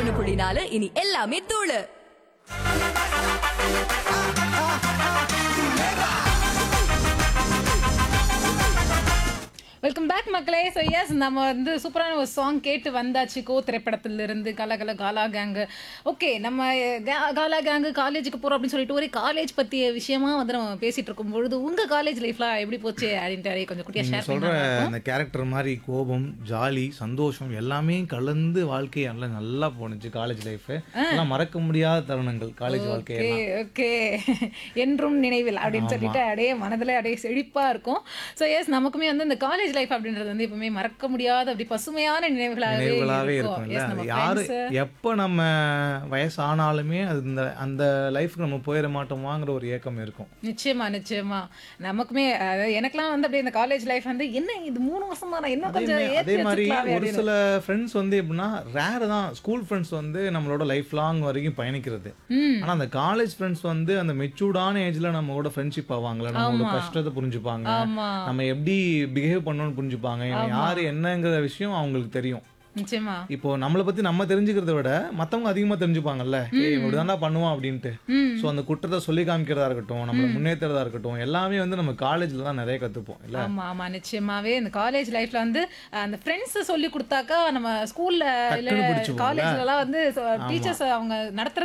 ஒண்ணு புள்ளி நாலு இனி எல்லாமே தூளு வெல்கம் பேக் மக்களே ஸோ எஸ் நம்ம வந்து சூப்பரான ஒரு சாங் கேட்டு வந்தாச்சு கோ திரைப்படத்திலிருந்து கலகல காலா கேங்கு ஓகே நம்ம கா- காலா கேங்கு காலேஜுக்கு போகிறோம் அப்படின்னு சொல்லிட்டு ஒரு காலேஜ் பற்றிய விஷயமா வந்து நம்ம பேசிட்டு இருக்கும் பொழுது உங்கள் காலேஜ் லைஃப்லாம் எப்படி போச்சு அப்படின்ட்டு கொஞ்சம் குட்டியாக நீங்க ஷேர் சொல்ற பண்ணுறேன் அந்த கேரக்டர் மாதிரி கோபம் ஜாலி சந்தோஷம் எல்லாமே கலந்து வாழ்க்கை நல்லா நல்லா போணுச்சு காலேஜ் லைஃப் எல்லாம் மறக்க முடியாத தருணங்கள் காலேஜ் வாழ்க்கை ஓகே ஓகே என்றும் நினைவில் அப்படின்னு சொல்லிட்டு அப்படியே மனதில் அப்படியே செழிப்பா இருக்கும் ஸோ எஸ் நமக்குமே வந்து இந்த காலேஜ் லைஃப் அப்படின்றது வந்து எப்பவுமே மறக்க முடியாத அப்படி பசுமையான நினைவுகளாகவே நினைவுகளாவே இருக்கும் இருக்கும்ல Yes, நம்ம அது யாரு friends, எப்போ நம்ம வயசானாலுமே அது இந்த அந்த லைஃப்க்கு நம்ம போயிட மாட்டோமாங்கிற ஒரு ஏக்கம் இருக்கும் நிச்சயமா நிச்சயமா நமக்குமே அதாவது எனக்கெல்லாம் வந்து அப்படியே இந்த காலேஜ் லைஃப் வந்து என்ன இது மூணு வருஷமா நான் இன்னும் கொஞ்சம் அதே ஏத்தி மாதிரி வச்சுக்கலாமே ஒரு அப்படின்னு. சில ஃப்ரெண்ட்ஸ் வந்து எப்படின்னா ரேர் தான் ஸ்கூல் ஃப்ரெண்ட்ஸ் வந்து நம்மளோட லைஃப் லாங் வரைக்கும் பயணிக்கிறது ம். ஆனா அந்த காலேஜ் ஃப்ரெண்ட்ஸ் வந்து அந்த மெச்சூர்டான ஏஜ்ல நம்மளோட ஃப்ரெண்ட்ஷிப் ஆவாங்களா நம்மளோட ஆமா. கஷ்டத்தை புரிஞ்சுப்பாங்க ஆமா நம்ம எப்படி பிஹேவ் பண்ணணும்னு புரிஞ்சுப்பாங்க இவன் யாரு என்னங்கிற விஷயம் அவங்களுக்கு தெரியும் நிச்சயமா இப்போ நம்மளை பத்தி நம்ம தெரிஞ்சுக்கிறத விட மத்தவங்க அதிகமா தெரிஞ்சுப்பாங்கல்ல ஏய் இப்படிதான்டா பண்ணுவான் அப்படின்ட்டு ம். சோ அந்த குற்றத்தை சொல்லி காமிக்கிறதா இருக்கட்டும் நம்மள முன்னேற்றதா இருக்கட்டும் எல்லாமே வந்து நம்ம காலேஜ்ல தான் நிறைய கத்துப்போம் இல்ல ஆமா ஆமா நிச்சயமாவே இந்த காலேஜ் லைஃப்ல வந்து அஹ், அந்த ஃப்ரெண்ட்ஸ் சொல்லி கொடுத்தாக்கா நம்ம ஸ்கூல்ல இல்ல டக்குன்னு பிடிச்சுப்போம்ல. காலேஜ்ல எல்லாம் வந்து டீச்சர்ஸ் அவங்க நடத்துற